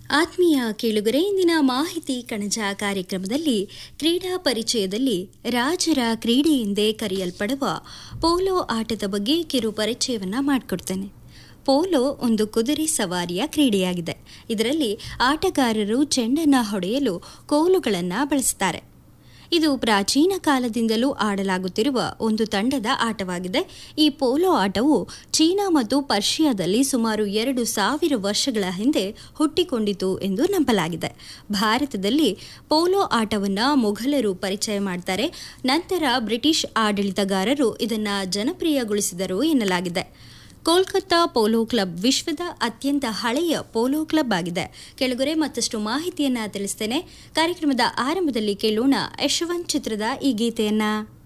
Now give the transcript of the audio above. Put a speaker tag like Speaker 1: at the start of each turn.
Speaker 1: ಆತ್ಮೀಯ ಕೇಳುಗರೆ ಇಂದಿನ ಮಾಹಿತಿ ಕಣಜ ಕಾರ್ಯಕ್ರಮದಲ್ಲಿ ಕ್ರೀಡಾ ಪರಿಚಯದಲ್ಲಿ ರಾಜರ ಕ್ರೀಡೆ ಎಂದೇ ಕರೆಯಲ್ಪಡುವ ಪೋಲೋ ಆಟದ ಬಗ್ಗೆ ಕಿರು ಪರಿಚಯವನ್ನ ಮಾಡಿಕೊಡ್ತೇನೆ ಪೋಲೋ ಒಂದು ಕುದುರೆ ಸವಾರಿಯ ಕ್ರೀಡೆಯಾಗಿದೆ ಇದರಲ್ಲಿ ಆಟಗಾರರು ಚೆಂಡನ್ನು ಹೊಡೆಯಲು ಕೋಲುಗಳನ್ನು ಬಳಸುತ್ತಾರೆ ಇದು ಪ್ರಾಚೀನ ಕಾಲದಿಂದಲೂ ಆಡಲಾಗುತ್ತಿರುವ ಒಂದು ತಂಡದ ಆಟವಾಗಿದೆ ಈ ಪೋಲೋ ಆಟವು ಚೀನಾ ಮತ್ತು ಪರ್ಷಿಯಾದಲ್ಲಿ ಸುಮಾರು ಎರಡು ಸಾವಿರ ವರ್ಷಗಳ ಹಿಂದೆ ಹುಟ್ಟಿಕೊಂಡಿತು ಎಂದು ನಂಬಲಾಗಿದೆ ಭಾರತದಲ್ಲಿ ಪೋಲೋ ಆಟವನ್ನು ಮೊಘಲರು ಪರಿಚಯ ಮಾಡ್ತಾರೆ ನಂತರ ಬ್ರಿಟಿಷ್ ಆಡಳಿತಗಾರರು ಇದನ್ನು ಜನಪ್ರಿಯಗೊಳಿಸಿದರು ಎನ್ನಲಾಗಿದೆ ಕೋಲ್ಕತ್ತಾ ಪೋಲೋ ಕ್ಲಬ್ ವಿಶ್ವದ ಅತ್ಯಂತ ಹಳೆಯ ಪೋಲೋ ಕ್ಲಬ್ ಆಗಿದೆ ಕೆಳಗರೆ ಮತ್ತಷ್ಟು ಮಾಹಿತಿಯನ್ನ ತಿಳಿಸ್ತೇನೆ ಕಾರ್ಯಕ್ರಮದ ಆರಂಭದಲ್ಲಿ ಕೇಳೋಣ ಯಶವಂತ್ ಚಿತ್ರದ ಈ ಗೀತೆಯನ್ನ